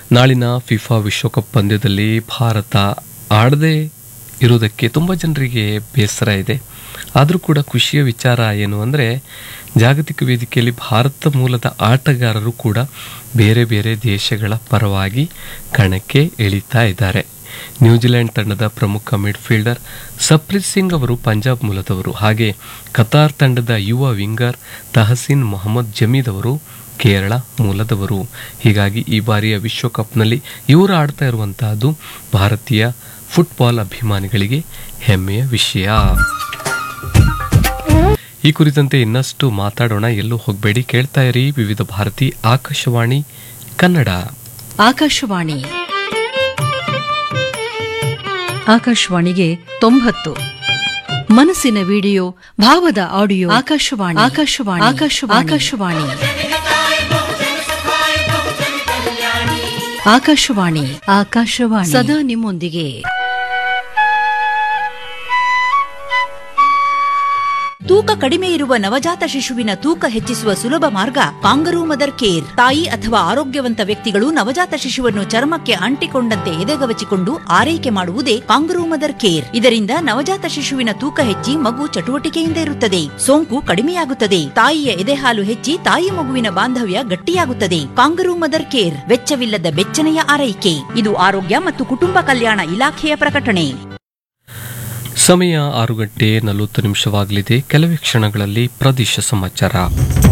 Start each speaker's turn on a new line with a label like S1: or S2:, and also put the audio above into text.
S1: ನಾಳಿನ ಫಿಫಾ ವಿಶ್ವಕಪ್ ಪಂದ್ಯದಲ್ಲಿ ಭಾರತ ಆಡದೇ ಇರುವುದಕ್ಕೆ ತುಂಬ ಜನರಿಗೆ ಬೇಸರ ಇದೆ ಆದರೂ ಕೂಡ ಖುಷಿಯ ವಿಚಾರ ಏನು ಅಂದರೆ ಜಾಗತಿಕ ವೇದಿಕೆಯಲ್ಲಿ ಭಾರತ ಮೂಲದ ಆಟಗಾರರು ಕೂಡ ಬೇರೆ ಬೇರೆ ದೇಶಗಳ ಪರವಾಗಿ ಕಣಕ್ಕೆ ಇಳಿತಾ ಇದ್ದಾರೆ ನ್ಯೂಜಿಲೆಂಡ್ ತಂಡದ ಪ್ರಮುಖ ಮಿಡ್ಫೀಲ್ಡರ್ ಸಪ್ರೀತ್ ಸಿಂಗ್ ಅವರು ಪಂಜಾಬ್ ಮೂಲದವರು ಹಾಗೆ ಕತಾರ್ ತಂಡದ ಯುವ ವಿಂಗರ್ ತಹಸೀನ್ ಮೊಹಮ್ಮದ್ ಜಮೀದ್ ಅವರು ಕೇರಳ ಮೂಲದವರು ಹೀಗಾಗಿ ಈ ಬಾರಿಯ ವಿಶ್ವಕಪ್ನಲ್ಲಿ ಇವರು ಆಡ್ತಾ ಇರುವಂತಹದ್ದು ಭಾರತೀಯ ಫುಟ್ಬಾಲ್ ಅಭಿಮಾನಿಗಳಿಗೆ ಹೆಮ್ಮೆಯ ವಿಷಯ ಈ ಕುರಿತಂತೆ ಇನ್ನಷ್ಟು ಮಾತಾಡೋಣ ಎಲ್ಲೂ ಹೋಗಬೇಡಿ ಕೇಳ್ತಾ ಇರಿ ವಿವಿಧ ಭಾರತಿ ಆಕಾಶವಾಣಿ ಕನ್ನಡ
S2: ಆಕಾಶವಾಣಿ ಆಕಾಶವಾಣಿಗೆ ತೊಂಬತ್ತು ಮನಸ್ಸಿನ ವಿಡಿಯೋ ಭಾವದ ಆಡಿಯೋ ಆಕಾಶವಾಣಿ ಆಕಾಶವಾಣಿ ಆಕಾಶವಾಣಿ ಆಕಾಶವಾಣಿ ಆಕಾಶವಾಣಿ ಆಕಾಶವಾಣಿ ಸದಾ ನಿಮ್ಮೊಂದಿಗೆ
S3: ತೂಕ ಕಡಿಮೆ ಇರುವ ನವಜಾತ ಶಿಶುವಿನ ತೂಕ ಹೆಚ್ಚಿಸುವ ಸುಲಭ ಮಾರ್ಗ ಕಾಂಗರೂ ಮದರ್ ಕೇರ್ ತಾಯಿ ಅಥವಾ ಆರೋಗ್ಯವಂತ ವ್ಯಕ್ತಿಗಳು ನವಜಾತ ಶಿಶುವನ್ನು ಚರ್ಮಕ್ಕೆ ಅಂಟಿಕೊಂಡಂತೆ ಎದೆಗವಚಿಕೊಂಡು ಆರೈಕೆ ಮಾಡುವುದೇ ಕಾಂಗರೂ ಮದರ್ ಕೇರ್ ಇದರಿಂದ ನವಜಾತ ಶಿಶುವಿನ ತೂಕ ಹೆಚ್ಚಿ ಮಗು ಚಟುವಟಿಕೆಯಿಂದ ಇರುತ್ತದೆ ಸೋಂಕು ಕಡಿಮೆಯಾಗುತ್ತದೆ ತಾಯಿಯ ಎದೆಹಾಲು ಹೆಚ್ಚಿ ತಾಯಿ ಮಗುವಿನ ಬಾಂಧವ್ಯ ಗಟ್ಟಿಯಾಗುತ್ತದೆ ಕಾಂಗರೂ ಮದರ್ ಕೇರ್ ವೆಚ್ಚವಿಲ್ಲದ ಬೆಚ್ಚನೆಯ ಆರೈಕೆ ಇದು ಆರೋಗ್ಯ ಮತ್ತು ಕುಟುಂಬ ಕಲ್ಯಾಣ ಇಲಾಖೆಯ ಪ್ರಕಟಣೆ
S1: ಸಮಯ ಆರು ಗಂಟೆ ನಲವತ್ತು ನಿಮಿಷವಾಗಲಿದೆ ಕೆಲವೇ ಕ್ಷಣಗಳಲ್ಲಿ ಪ್ರದೇಶ ಸಮಾಚಾರ